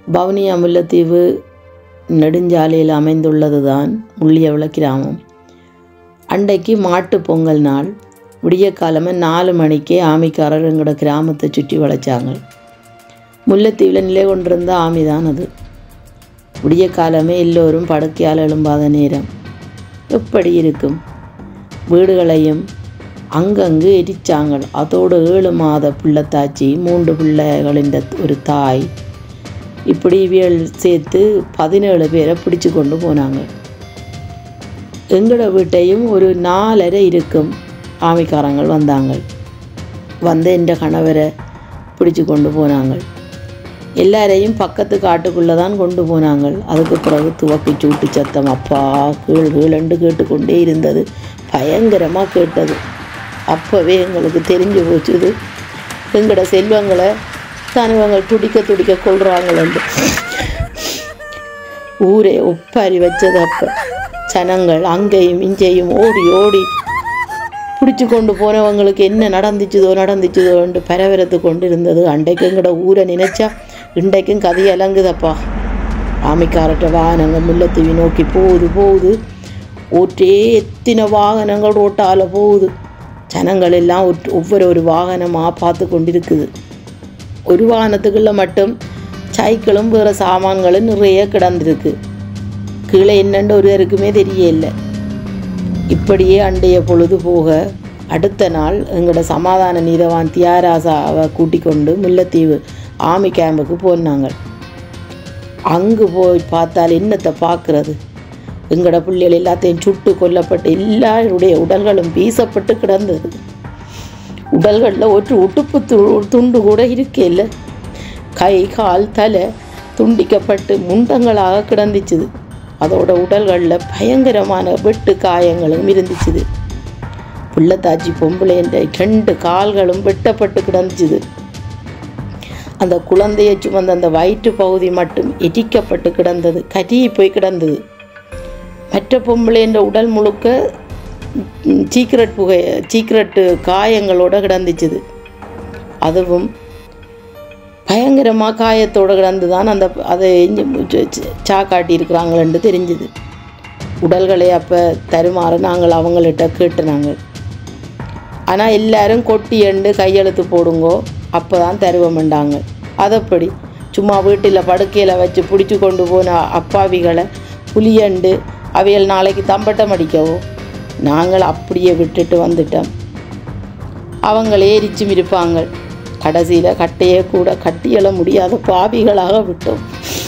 பவுனியா முல்லைத்தீவு நெடுஞ்சாலையில் அமைந்துள்ளது தான் முள்ளியவள கிராமம் அன்றைக்கு மாட்டுப் பொங்கல் நாள் விடிய காலமாக நாலு மணிக்கே ஆமிக்காரர் எங்களோட கிராமத்தை சுற்றி வளைச்சாங்க முல்லைத்தீவில் நிலை கொண்டிருந்த ஆமி தான் அது விடிய காலமே எல்லோரும் படுக்கையால் எழும்பாத நேரம் எப்படி இருக்கும் வீடுகளையும் அங்கங்கு எரிச்சாங்க அதோடு ஏழு மாத பிள்ளைத்தாச்சி மூன்று பிள்ளைகளின் ஒரு தாய் இப்படி இவியல் சேர்த்து பதினேழு பேரை பிடிச்சு கொண்டு போனாங்க எங்களோட வீட்டையும் ஒரு நாலரை இருக்கும் ஆமிக்காரங்கள் வந்தாங்க வந்து என்ற கணவரை பிடிச்சு கொண்டு போனாங்க எல்லாரையும் பக்கத்து காட்டுக்குள்ளே தான் கொண்டு போனாங்க அதுக்கு பிறகு துவப்பி சூட்டு சத்தம் அப்பா கீழ் கீழண்டு கேட்டுக்கொண்டே இருந்தது பயங்கரமாக கேட்டது அப்போவே எங்களுக்கு தெரிஞ்சு போச்சுது எங்களோட செல்வங்களை தனவங்க துடிக்க துடிக்க கொள்றாங்களேன்னு ஊரே ஒப்பாரி வச்சது அப்போ ஜனங்கள் அங்கேயும் இங்கேயும் ஓடி ஓடி பிடிச்சு கொண்டு போனவங்களுக்கு என்ன நடந்துச்சுதோ நடந்துச்சுதோன்ட்டு பரவரத்து கொண்டு இருந்தது அன்றைக்கு எங்கட ஊரை நினைச்சா இன்றைக்கும் கதை இலங்குதப்பா ஆமிக்காரட்ட வாகனங்கள் முல்லைத்தீவி நோக்கி போகுது போகுது ஒற்றே எத்தனை வாகனங்கள் ரோட்டால் போகுது ஜனங்கள் எல்லாம் ஒட்- ஒவ்வொரு ஒரு வாகனமாக பார்த்து கொண்டிருக்குது ஒரு வாகனத்துக்குள்ள மட்டும் சைக்கிளும் வேறு சாமான்களும் நிறைய கிடந்திருக்கு கீழே என்னன்னு ஒருவருக்குமே தெரியல இப்படியே அண்டைய பொழுது போக அடுத்த நாள் எங்களோட சமாதான நீதவான் தியாராசாவை கூட்டிக் கொண்டு முல்லைத்தீவு ஆமி கேம்புக்கு போனாங்க அங்கு போய் பார்த்தால் என்னத்தை பார்க்கறது எங்களோட பிள்ளைகள் எல்லாத்தையும் சுட்டு கொல்லப்பட்டு எல்லாருடைய உடல்களும் வீசப்பட்டு கிடந்தது உடல்களில் ஒரு உடுப்பு து துண்டு கூட இருக்கேல்ல கை கால் தலை துண்டிக்கப்பட்டு முண்டங்களாக கிடந்துச்சுது அதோட உடல்களில் பயங்கரமான வெட்டு காயங்களும் இருந்துச்சுது பிள்ளைத்தாச்சி பொம்பளை என்ற ரெண்டு கால்களும் வெட்டப்பட்டு கிடந்துச்சுது அந்த குழந்தையை சுமந்த அந்த வயிற்று பகுதி மட்டும் எரிக்கப்பட்டு கிடந்தது கருகி போய் கிடந்தது மற்ற பொம்பளை என்ற உடல் முழுக்க ம், சீக்ரெட் புகை சீக்ரெட்டு காயங்களோட கிடந்துச்சுது அதுவும் பயங்கரமாக காயத்தோட கிடந்து தான் அந்த அதை சா காட்டியிருக்கிறாங்களேன்னு தெரிஞ்சுது உடல்களை அப்போ தருமாறு நாங்கள் அவங்கள்ட்ட கேட்டுனாங்க ஆனால் எல்லாரும் கொட்டி எண்டு கையெழுத்து போடுங்கோ அப்போ தான் தருவமெண்டாங்க அதப்படி சும்மா வீட்டில் படுக்கையில் வச்சு பிடிச்சி கொண்டு போன அப்பாவிகளை புளியண்டு அவைகள் நாளைக்கு தம்பட்டம் அடிக்கவோ நாங்கள் அப்படியே விட்டுட்டு வந்துட்டோம் அவங்களே எரிச்சும் இருப்பாங்க கடைசியில் கட்டையே கூட கட்டியெழ முடியாத பாவிகளாக விட்டோம்